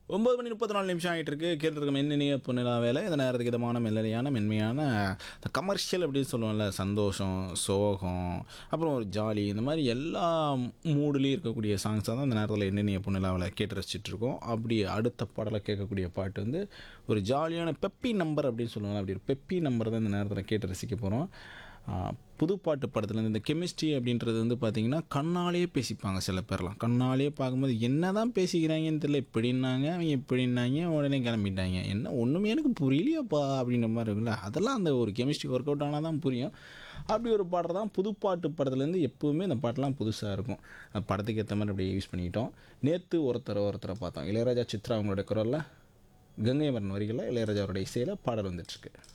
ஒம்பது மணி முப்பத்தி நாலு நிமிஷம் ஆகிட்டு இருக்கு கேட்டுருக்க மென்னினிய பொன்னிலா வேலை இந்த நேரத்துக்கு இதமான மெல்லடியான மென்மையான கமர்ஷியல் அப்படின்னு சொல்லுவோம்ல சந்தோஷம் சோகம் அப்புறம் ஒரு ஜாலி இந்த மாதிரி எல்லா மூடுலேயும் இருக்கக்கூடிய சாங்ஸாக தான் இந்த நேரத்தில் என்னென்னிய பொன்னிலாவில் கேட்டு ரசிச்சுட்டு இருக்கோம் அப்படி அடுத்த பாடலை கேட்கக்கூடிய பாட்டு வந்து ஒரு ஜாலியான பெப்பி நம்பர் அப்படின்னு சொல்லுவாங்க அப்படி ஒரு பெப்பி நம்பர் தான் இந்த நேரத்தில் கேட்டு ரசிக்க போகிறோம் புதுப்பாட்டு படத்துலேருந்து இந்த கெமிஸ்ட்ரி அப்படின்றது வந்து பார்த்திங்கன்னா கண்ணாலே பேசிப்பாங்க சில பேர்லாம் கண்ணாலே பார்க்கும்போது என்ன தான் பேசிக்கிறாங்கன்னு தெரியல இப்படின்னாங்க அவங்க இப்படின்னாங்க உடனே கிளம்பிட்டாங்க என்ன ஒன்றுமே எனக்கு புரியலையாப்பா அப்படின்ற மாதிரி இருக்குல்ல அதெல்லாம் அந்த ஒரு கெமிஸ்ட்ரி ஒர்க் அவுட் ஆனால் தான் புரியும் அப்படி ஒரு பாட்டு தான் புதுப்பாட்டு படத்துலேருந்து எப்போவுமே இந்த பாட்டெலாம் புதுசாக இருக்கும் அந்த படத்துக்கு ஏற்ற மாதிரி அப்படியே யூஸ் பண்ணிக்கிட்டோம் நேற்று ஒருத்தரை ஒருத்தரை பார்த்தோம் இளையராஜா சித்ரா அவங்களோட குரலில் கங்கை மரன் வரிகளில் இளையராஜாவோட இசையில் பாடல் வந்துட்டுருக்கு